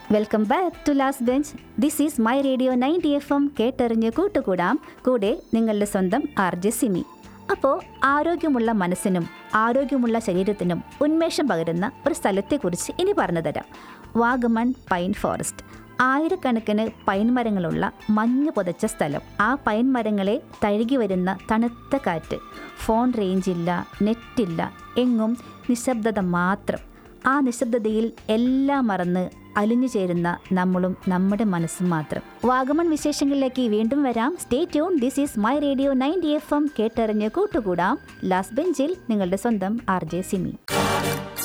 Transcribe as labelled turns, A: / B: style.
A: welcome back to last bench this is my radio ninety F M കേട്ടറിഞ്ഞ് കൂട്ടുകൂടാം കൂടെ നിങ്ങളുടെ സ്വന്തം ആർ ജെ സിമി അപ്പോൾ ആരോഗ്യമുള്ള മനസ്സിനും ആരോഗ്യമുള്ള ശരീരത്തിനും ഉന്മേഷം പകരുന്ന ഒരു സ്ഥലത്തെക്കുറിച്ച് ഇനി പറഞ്ഞു തരാം വാഗമൺ പൈൻ ഫോറസ്റ്റ് ആയിരക്കണക്കിന് പൈൻ മരങ്ങളുള്ള മഞ്ഞ് പുതച്ച സ്ഥലം ആ പൈൻ മരങ്ങളെ തഴുകി വരുന്ന തണുത്ത കാറ്റ് ഫോൺ റേഞ്ചില്ല നെറ്റില്ല എങ്ങും നിശബ്ദത മാത്രം ആ നിശബ്ദതയിൽ എല്ലാം മറന്ന് അലിഞ്ഞു ചേരുന്ന നമ്മളും നമ്മുടെ മനസ്സും മാത്രം വാഗമൺ വിശേഷങ്ങളിലേക്ക് വീണ്ടും വരാം stay tune this is my radio ninety F M കേട്ടറിഞ്ഞ് കൂട്ടുകൂടാം ലാസ്റ്റ് ബെഞ്ചിൽ നിങ്ങളുടെ സ്വന്തം ആർ ജെ സിമി